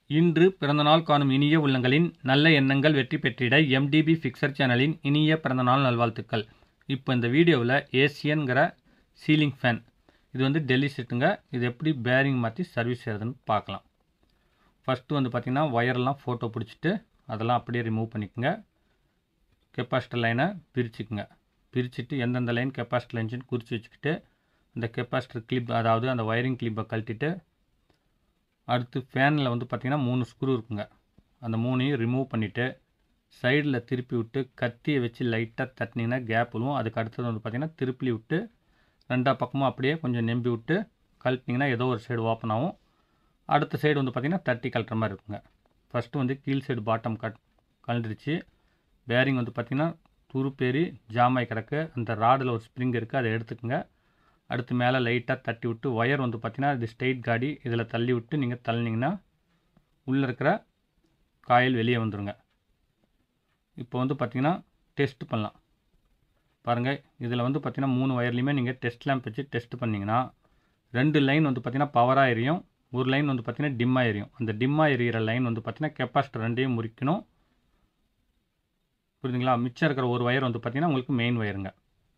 இன்று பிறந்தநாள் காணும் இனிய உள்ளங்களின் நல்ல எண்ணங்கள் வெற்றி பெற்றிட எம்டிபி ஃபிக்சர் சேனலின் இனிய பிறந்தநாள் நல்வாழ்த்துக்கள் இப்போ இந்த வீடியோவில் ஏசியன்கிற சீலிங் ஃபேன் இது வந்து டெல்லி செட்டுங்க இது எப்படி பேரிங் மாற்றி சர்வீஸ் செய்கிறதுன்னு பார்க்கலாம் ஃபஸ்ட்டு வந்து பார்த்திங்கன்னா ஒயர்லாம் ஃபோட்டோ பிடிச்சிட்டு அதெல்லாம் அப்படியே ரிமூவ் பண்ணிக்கோங்க கெப்பாசிட்டர் லைனை பிரிச்சுக்குங்க பிரிச்சுட்டு எந்தெந்த லைன் கெப்பாசிட்டர் லைன்ஸ்னு குறித்து வச்சுக்கிட்டு அந்த கெப்பாசிட்டர் கிளிப் அதாவது அந்த ஒயரிங் கிளிப்பை கழட்டிட்டு அடுத்து ஃபேனில் வந்து பார்த்திங்கன்னா மூணு ஸ்க்ரூ இருக்குங்க அந்த மூணையும் ரிமூவ் பண்ணிவிட்டு சைடில் திருப்பி விட்டு கத்தியை வச்சு லைட்டாக தட்டினீங்கன்னா கேப் விழுவும் அதுக்கு அடுத்தது வந்து பார்த்திங்கன்னா திருப்பி விட்டு ரெண்டா பக்கமும் அப்படியே கொஞ்சம் நெம்பி விட்டு கழட்டினீங்கன்னா ஏதோ ஒரு சைடு ஓப்பன் ஆகும் அடுத்த சைடு வந்து பார்த்திங்கன்னா தட்டி கழட்டுற மாதிரி இருக்குங்க ஃபஸ்ட்டு வந்து கீழ் சைடு பாட்டம் கட் கழண்டுருச்சு பேரிங் வந்து பார்த்திங்கன்னா துருப்பேறி ஜாமாய் கிடக்கு அந்த ராடில் ஒரு ஸ்ப்ரிங் இருக்குது அதை எடுத்துக்கோங்க அடுத்து மேலே லைட்டாக தட்டி விட்டு ஒயர் வந்து பார்த்திங்கன்னா இது ஸ்ட்ரெயிட் காடி இதில் தள்ளி விட்டு நீங்கள் தள்ளினீங்கன்னா உள்ளே இருக்கிற காயில் வெளியே வந்துடுங்க இப்போ வந்து பார்த்திங்கன்னா டெஸ்ட் பண்ணலாம் பாருங்கள் இதில் வந்து பார்த்திங்கன்னா மூணு ஒயர்லேயுமே நீங்கள் டெஸ்ட் லேம்ப் வச்சு டெஸ்ட் பண்ணிங்கன்னா ரெண்டு லைன் வந்து பார்த்திங்கன்னா பவராக எரியும் ஒரு லைன் வந்து பார்த்திங்கன்னா டிம்மாக எரியும் அந்த டிம்மாக எரியிற லைன் வந்து பார்த்திங்கன்னா கெப்பாசிட்டர் ரெண்டையும் முறிக்கணும் புரியுதுங்களா மிச்சம் இருக்கிற ஒரு ஒயர் வந்து பார்த்திங்கன்னா உங்களுக்கு மெயின் ஒயருங்க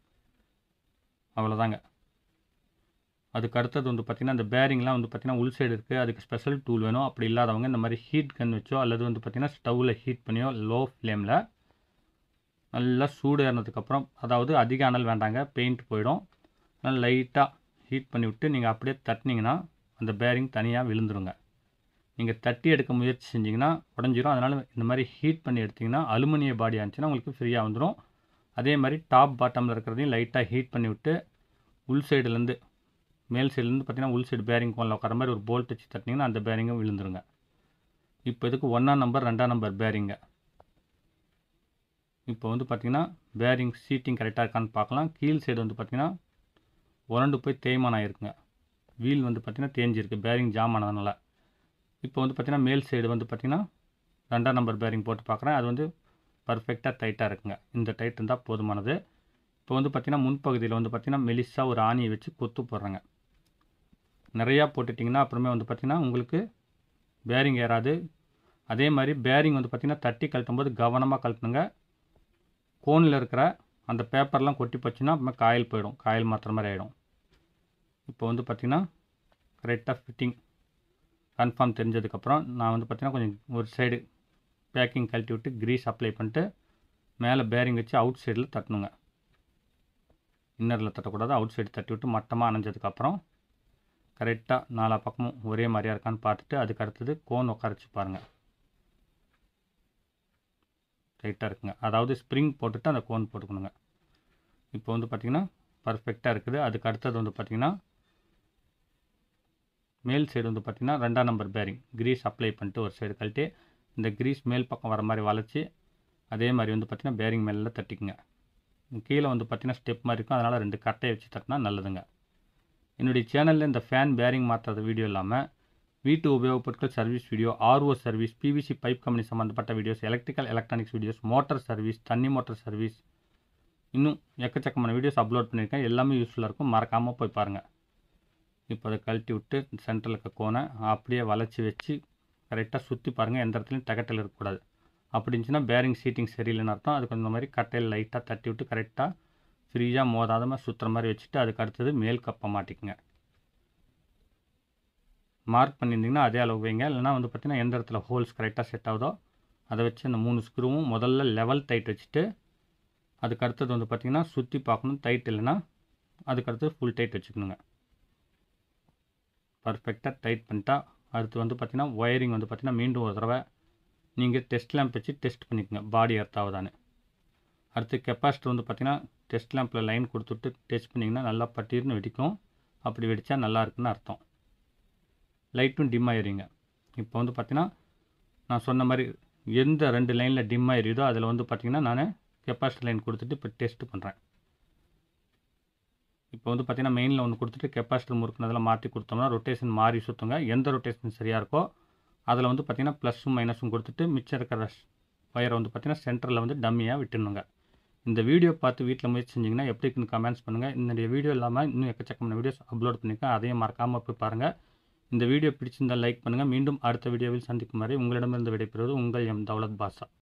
அவ்வளோதாங்க அதுக்கு அடுத்தது வந்து பார்த்திங்கன்னா இந்த பேரிங்லாம் வந்து பார்த்திங்கன்னா உள் சைடு இருக்குது அதுக்கு ஸ்பெஷல் டூல் வேணும் அப்படி இல்லாதவங்க இந்த மாதிரி ஹீட் கன் வச்சோ அல்லது வந்து பார்த்திங்கன்னா ஸ்டவ்வில் ஹீட் பண்ணியோ லோ ஃப்ளேமில் நல்லா சூடு ஏறினதுக்கப்புறம் அதாவது அதிக அனல் வேண்டாங்க பெயிண்ட் போயிடும் நல்லா லைட்டாக ஹீட் பண்ணி விட்டு நீங்கள் அப்படியே தட்டினீங்கன்னா அந்த பேரிங் தனியாக விழுந்துருங்க நீங்கள் தட்டி எடுக்க முயற்சி செஞ்சிங்கன்னா உடஞ்சிரும் அதனால் இந்த மாதிரி ஹீட் பண்ணி எடுத்திங்கன்னா அலுமினிய பாடி ஆச்சுன்னா உங்களுக்கு ஃப்ரீயாக வந்துடும் அதே மாதிரி டாப் பாட்டமில் இருக்கிறதையும் லைட்டாக ஹீட் பண்ணி விட்டு உள் சைடுலேருந்து மேல் சைட்லேருந்து பார்த்தீங்கன்னா உள் சைடு பேரிங் கோனில் உட்கார மாதிரி ஒரு போல்ட் வச்சு தட்டினீங்கன்னா அந்த பேரிங்கும் விழுந்துருங்க இப்போ இதுக்கு ஒன்றாம் நம்பர் ரெண்டாம் நம்பர் பேரிங்க இப்போ வந்து பார்த்திங்கன்னா பேரிங் சீட்டிங் கரெக்டாக இருக்கான்னு பார்க்கலாம் கீழ் சைடு வந்து பார்த்திங்கன்னா உரண்டு போய் தேய்மானம் ஆகிருக்குங்க வீல் வந்து பார்த்திங்கன்னா தேஞ்சிருக்கு பேரிங் ஜாம் ஆனதுனால இப்போ வந்து பார்த்திங்கன்னா மேல் சைடு வந்து பார்த்திங்கன்னா ரெண்டாம் நம்பர் பேரிங் போட்டு பார்க்குறேன் அது வந்து பர்ஃபெக்டாக டைட்டாக இருக்குங்க இந்த டைட் இருந்தால் போதுமானது இப்போ வந்து பார்த்திங்கன்னா முன்பகுதியில் வந்து பார்த்திங்கன்னா மெலிசாக ஒரு ஆணியை வச்சு கொத்து போடுறேங்க நிறையா போட்டுட்டிங்கன்னா அப்புறமே வந்து பார்த்திங்கன்னா உங்களுக்கு பேரிங் ஏறாது அதே மாதிரி பேரிங் வந்து பார்த்திங்கன்னா தட்டி கழட்டும் போது கவனமாக கழட்டணுங்க கோனில் இருக்கிற அந்த பேப்பர்லாம் கொட்டி போச்சுன்னா அப்புறமே காயில் போயிடும் காயில் மாற்றுற மாதிரி ஆகிடும் இப்போ வந்து பார்த்திங்கன்னா கரெக்டாக ஃபிட்டிங் கன்ஃபார்ம் தெரிஞ்சதுக்கப்புறம் நான் வந்து பார்த்திங்கன்னா கொஞ்சம் ஒரு சைடு பேக்கிங் கழட்டி விட்டு க்ரீஸ் அப்ளை பண்ணிட்டு மேலே பேரிங் வச்சு அவுட் சைடில் தட்டணுங்க இன்னரில் தட்டக்கூடாது அவுட் சைடு தட்டி விட்டு மட்டமாக அணைஞ்சதுக்கப்புறம் கரெக்டாக நாலா பக்கமும் ஒரே மாதிரியாக இருக்கான்னு பார்த்துட்டு அதுக்கு அடுத்தது கோன் உட்காரச்சு பாருங்கள் டைட்டாக இருக்குங்க அதாவது ஸ்ப்ரிங் போட்டுட்டு அந்த கோன் போட்டுக்கணுங்க இப்போ வந்து பார்த்திங்கன்னா பர்ஃபெக்டாக இருக்குது அதுக்கு அடுத்தது வந்து பார்த்திங்கன்னா மேல் சைடு வந்து பார்த்திங்கன்னா ரெண்டாம் நம்பர் பேரிங் க்ரீஸ் அப்ளை பண்ணிட்டு ஒரு சைடு கழட்டி இந்த க்ரீஸ் மேல் பக்கம் வர மாதிரி வளைச்சி அதே மாதிரி வந்து பார்த்திங்கன்னா பேரிங் மேலே தட்டிக்குங்க கீழே வந்து பார்த்திங்கன்னா ஸ்டெப் மாதிரி இருக்கும் அதனால் ரெண்டு கட்டையை வச்சு தட்டினா நல்லதுங்க என்னுடைய சேனலில் இந்த ஃபேன் பேரிங் மாற்றுறது வீடியோ இல்லாமல் வீட்டு உபயோகப் பொருட்கள் service video RO service PVC pipe company சம்மந்தப்பட்ட videos electrical electronics videos motor service தண்ணி மோட்டார் சர்வீஸ் இன்னும் எக்கச்சக்கமான வீடியோஸ் அப்லோட் பண்ணியிருக்கேன் எல்லாமே யூஸ்ஃபுல்லாக இருக்கும் மறக்காமல் போய் பாருங்கள் இப்போ அதை கழட்டி விட்டு சென்டரில் இருக்க கோனை அப்படியே வளைச்சி வச்சு கரெக்டாக சுற்றி பாருங்கள் எந்த இடத்துலையும் தகட்டல் இருக்கக்கூடாது அப்படி இருந்துச்சுன்னா பேரிங் சீட்டிங் சரியில்லைன்னு அர்த்தம் அதுக்கு அந்த மாதிரி கட்டையில் லைட்டாக தட்டி விட்டு கரெக்டாக ஃப்ரீயாக மோதாதமாக சுற்றுற மாதிரி வச்சுட்டு அதுக்கு அடுத்தது மேல் கப்பை மாட்டிக்குங்க மார்க் பண்ணியிருந்தீங்கன்னா அதே அளவு வைங்க இல்லைனா வந்து பார்த்திங்கன்னா எந்த இடத்துல ஹோல்ஸ் கரெக்டாக செட் ஆகுதோ அதை வச்சு அந்த மூணு ஸ்க்ரூவும் முதல்ல லெவல் டைட் வச்சுட்டு அதுக்கு அடுத்தது வந்து பார்த்திங்கன்னா சுற்றி பார்க்கணும் டைட் இல்லைன்னா அதுக்கு அடுத்தது ஃபுல் டைட் வச்சுக்கணுங்க பர்ஃபெக்டாக டைட் பண்ணிட்டா அடுத்து வந்து பார்த்திங்கன்னா ஒயரிங் வந்து பார்த்திங்கன்னா மீண்டும் ஒரு தடவை நீங்கள் டெஸ்ட் லேம்ப் வச்சு டெஸ்ட் பண்ணிக்கோங்க பாடி எர்த் ஆகுதான்னு அடுத்து கெப்பாசிட்டர் வந்து பார்த்திங்கன்னா டெஸ்ட் லேம்பில் லைன் கொடுத்துட்டு டெஸ்ட் பண்ணிங்கன்னா நல்லா பட்டிர்னு வெடிக்கும் அப்படி வெடித்தா நல்லா இருக்குன்னு அர்த்தம் லைட்டும் டிம் ஆகிடுங்க இப்போ வந்து பார்த்திங்கன்னா நான் சொன்ன மாதிரி எந்த ரெண்டு லைனில் டிம் ஆகிடுதோ அதில் வந்து பார்த்திங்கன்னா நான் கெப்பாசிட்டர் லைன் கொடுத்துட்டு இப்போ டெஸ்ட் பண்ணுறேன் இப்போ வந்து பார்த்திங்கன்னா மெயினில் ஒன்று கொடுத்துட்டு கெப்பாசிட்டர் முறுக்குனதில் மாற்றி கொடுத்தோம்னா ரொட்டேஷன் மாறி சுற்றுங்க எந்த ரொட்டேஷன் சரியாக இருக்கோ அதில் வந்து பார்த்திங்கன்னா ப்ளஸ்ஸும் மைனஸும் கொடுத்துட்டு மிச்சம் இருக்கிற ஒயரை வந்து பார்த்திங்கன்னா சென்டரில் வந்து டம்மியாக விட்டுணுங்க இந்த வீடியோ பார்த்து வீட்டில் முயற்சி செஞ்சிங்கன்னா எப்படி இருக்குன்னு கமெண்ட்ஸ் பண்ணுங்கள் இந்த வீடியோ இல்லாமல் இன்னும் எக்கச்சக்கமான வீடியோஸ் அப்லோட் பண்ணியிருக்கேன் அதையும் மறக்காமல் போய் பாருங்கள் இந்த வீடியோ பிடிச்சிருந்தால் லைக் பண்ணுங்கள் மீண்டும் அடுத்த வீடியோவில் சந்திக்கும் வரை உங்களிடமிருந்து விடைபெறுவது உங்கள் எம் தௌலத் பாஷா